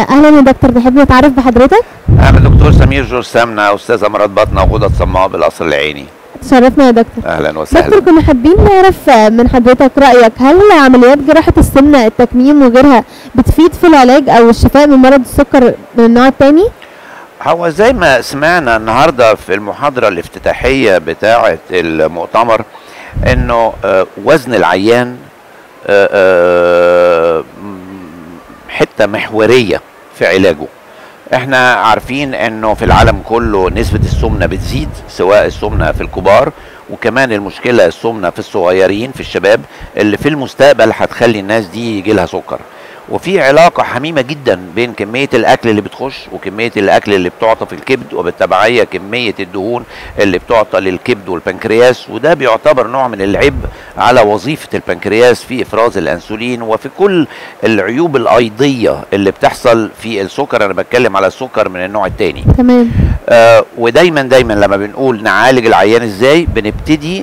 اهلا يا دكتور نحب نتعرف بحضرتك انا دكتور سمير جورج سمنه استاذ امراض بطنه وغدد صماء بالقصر العيني تشرفنا يا دكتور اهلا دكتور وسهلا كنا حابين نعرف من حضرتك رايك هل عمليات جراحه السمنه التكميم وغيرها بتفيد في العلاج او الشفاء من مرض السكر من النوع الثاني هو زي ما سمعنا النهارده في المحاضره الافتتاحيه بتاعه المؤتمر انه آه، وزن العيان آه، آه، م- حته محوريه في علاجه احنا عارفين انه في العالم كله نسبة السمنة بتزيد سواء السمنة في الكبار وكمان المشكلة السمنة في الصغيرين في الشباب اللي في المستقبل هتخلي الناس دي يجي لها سكر وفي علاقة حميمة جدا بين كمية الأكل اللي بتخش وكمية الأكل اللي بتعطى في الكبد وبالتبعية كمية الدهون اللي بتعطى للكبد والبنكرياس وده بيعتبر نوع من العبء على وظيفة البنكرياس في إفراز الأنسولين وفي كل العيوب الأيضية اللي بتحصل في السكر أنا بتكلم على السكر من النوع التاني تمام آه ودايما دايما لما بنقول نعالج العيان ازاي بنبتدي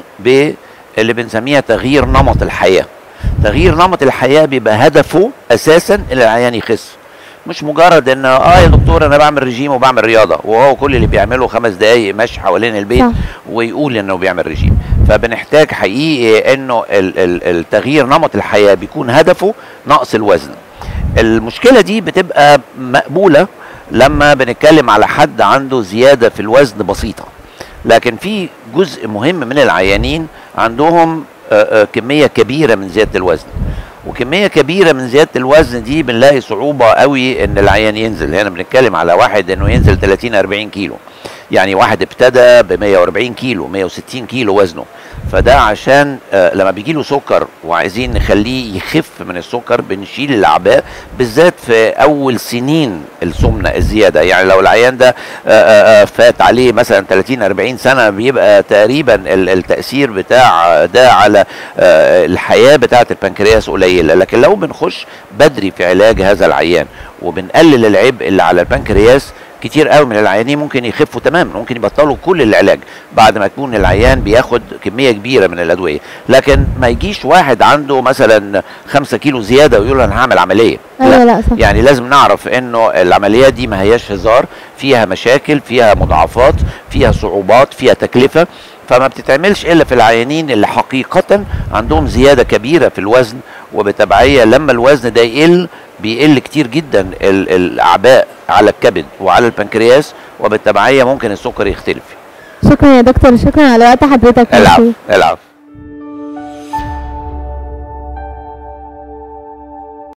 باللي بنسميها تغيير نمط الحياه تغيير نمط الحياه بيبقى هدفه اساسا ان العيان يخس مش مجرد ان اه يا دكتور انا بعمل رجيم وبعمل رياضه وهو كل اللي بيعمله خمس دقايق مشي حوالين البيت صح. ويقول انه بيعمل رجيم فبنحتاج حقيقي انه ال- ال- التغيير نمط الحياه بيكون هدفه نقص الوزن المشكله دي بتبقى مقبوله لما بنتكلم على حد عنده زياده في الوزن بسيطه لكن في جزء مهم من العيانين عندهم آه، آه، كميه كبيره من زياده الوزن وكميه كبيره من زياده الوزن دي بنلاقي صعوبه قوي ان العيان ينزل هنا بنتكلم على واحد انه ينزل 30 40 كيلو يعني واحد ابتدى ب 140 كيلو 160 كيلو وزنه فده عشان آه لما بيجي له سكر وعايزين نخليه يخف من السكر بنشيل الاعباء بالذات في اول سنين السمنه الزياده يعني لو العيان ده آه آه آه فات عليه مثلا 30 40 سنه بيبقى تقريبا ال- التاثير بتاع ده على آه الحياه بتاعه البنكرياس قليله لكن لو بنخش بدري في علاج هذا العيان وبنقلل العبء اللي على البنكرياس كتير قوي من العيانين ممكن يخفوا تماما ممكن يبطلوا كل العلاج بعد ما يكون العيان بياخد كميه كبيره من الادويه لكن ما يجيش واحد عنده مثلا خمسة كيلو زياده ويقول انا هعمل عمليه ايوه لا صح يعني لازم نعرف انه العمليات دي ما هياش هزار فيها مشاكل فيها مضاعفات فيها صعوبات فيها تكلفه فما بتتعملش الا في العيانين اللي حقيقه عندهم زياده كبيره في الوزن وبتبعيه لما الوزن ده يقل بيقل كتير جدا ال- الاعباء على الكبد وعلى البنكرياس وبالتبعيه ممكن السكر يختلف شكرا يا دكتور شكرا على وقت حضرتك العب ميرسي. العب